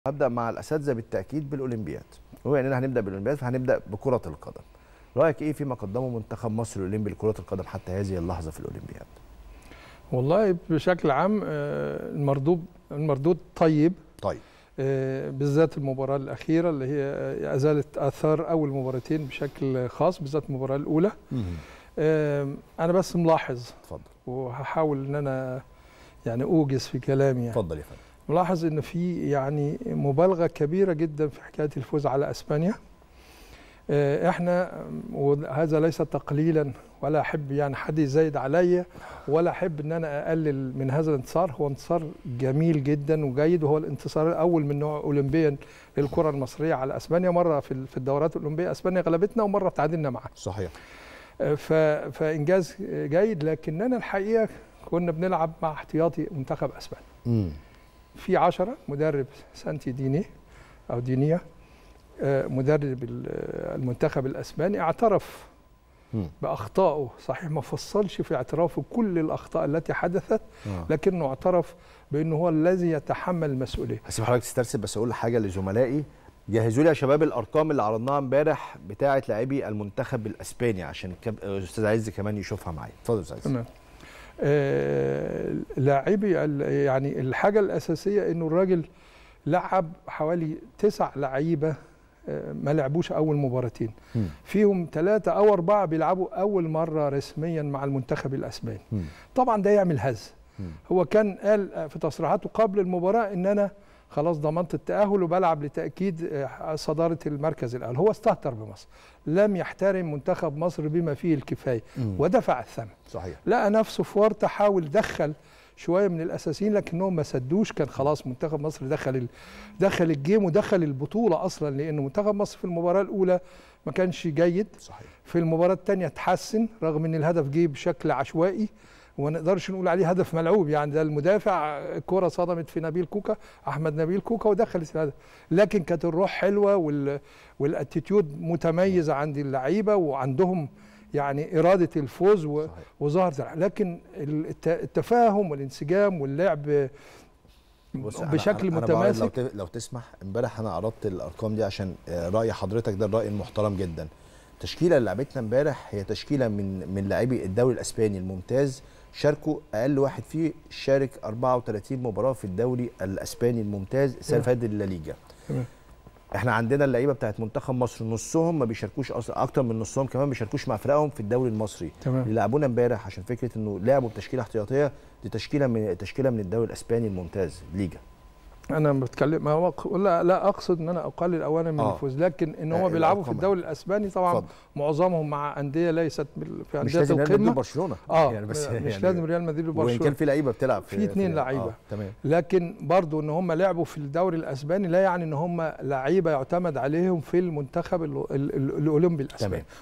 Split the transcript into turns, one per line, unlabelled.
هبدا مع الاساتذه بالتاكيد بالاولمبياد هو اننا هنبدا بالاولمبياد فهنبدا بكره القدم رايك ايه فيما قدمه منتخب مصر الاولمبي لكره القدم حتى هذه اللحظه في الاولمبياد
والله بشكل عام آه، المردود المردود طيب
طيب
آه، بالذات المباراه الاخيره اللي هي آه، ازالت اثار اول مباراتين بشكل خاص بالذات المباراه الاولى آه، انا بس ملاحظ
اتفضل
وهحاول ان انا يعني اوجز في كلامي يعني
اتفضل يا فندم
ملاحظ ان في يعني مبالغه كبيره جدا في حكايه الفوز على اسبانيا آه، احنا وهذا ليس تقليلا ولا احب يعني حد يزايد عليا ولا احب ان انا اقلل من هذا الانتصار هو انتصار جميل جدا وجيد وهو الانتصار الاول من نوعه اولمبيا للكره المصريه على اسبانيا مره في في الدورات الاولمبيه اسبانيا غلبتنا ومره تعادلنا معاها
صحيح
آه، ف- فانجاز جيد لكننا الحقيقه كنا بنلعب مع احتياطي منتخب اسبانيا
امم
في عشرة مدرب سانتي ديني أو دينيا آه، مدرب ال- آه، المنتخب الأسباني اعترف
مم.
بأخطائه صحيح ما فصلش في اعترافه كل الأخطاء التي حدثت
آه.
لكنه اعترف بأنه هو الذي يتحمل المسؤولية
هسيب حضرتك تسترسل بس اقول حاجه لزملائي جهزوا لي يا شباب الارقام اللي عرضناها امبارح بتاعه لاعبي المنتخب الاسباني عشان الكاب... استاذ عز كمان يشوفها معايا اتفضل يا استاذ عز
تمام آه، لاعبي ال- يعني الحاجة الأساسية أنه الراجل لعب حوالي تسع لعيبة آه، ما لعبوش أول مباراتين
مم.
فيهم ثلاثة أو أربعة بيلعبوا أول مرة رسميا مع المنتخب الأسباني
مم.
طبعا ده يعمل هز
مم.
هو كان قال في تصريحاته قبل المباراة إن أنا خلاص ضمنت التأهل وبلعب لتأكيد آه، صدارة المركز الأول هو استهتر بمصر لم يحترم منتخب مصر بما فيه الكفاية
مم.
ودفع الثمن
صحيح
لقى نفسه في ورطه حاول دخل شويه من الاساسيين لكنهم ما سدوش كان خلاص منتخب مصر دخل ال... دخل الجيم ودخل البطوله اصلا لان منتخب مصر في المباراه الاولى ما كانش جيد
صحيح
في المباراه الثانيه تحسن رغم ان الهدف جه بشكل عشوائي وما نقدرش نقول عليه هدف ملعوب يعني ده المدافع الكره صدمت في نبيل كوكا احمد نبيل كوكا ودخلت الهدف لكن كانت الروح حلوه وال والاتيتيود متميزه عند اللعيبه وعندهم يعني اراده الفوز و...
صحيح.
وظهر زرع. لكن الت- التفاهم والانسجام واللعب
بص أنا-
بشكل
أنا- أنا بعرض لو
متماسك
ت- لو تسمح امبارح انا عرضت الارقام دي عشان آه، راي حضرتك ده الراي المحترم جدا التشكيله اللي لعبتنا امبارح هي تشكيله من من لاعبي الدوري الاسباني الممتاز شاركوا اقل واحد فيه شارك 34 مباراه في الدوري الاسباني الممتاز السنه اللي
تمام.
فاتت لا ليجا
تمام.
احنا عندنا اللعيبه بتاعت منتخب مصر نصهم ما بيشاركوش اصلا اكتر من نصهم كمان ما بيشاركوش مع فرقهم في الدوري المصري
تمام
اللي لعبونا امبارح عشان فكره انه لعبوا بتشكيله احتياطيه دي تشكيله من تشكيله من الدوري الاسباني الممتاز ليجا
انا بتكلم ما هو ق- لا لا اقصد ان انا اقلل اولا من
آه.
الفوز لكن ان
آه،
هم بيلعبوا في
الأرقام.
الدوري الاسباني طبعا
اتفضل
معظمهم مع انديه ليست بال- في
مش
انديه
لازم ريال مدريد
القمه
وبرشلونه
اه
يعني بس
مش
يعني
لازم ريال مدريد
وان كان
وبرشلونه
في لعيبه بتلعب
في اتنين لعيبة.
آه. تمام
لكن برضو ان هم لعبوا في الدوري الاسباني لا يعني ان هم لعيبه يعتمد عليهم في المنتخب ال- ال- ال- الاولمبي الاسباني
تمام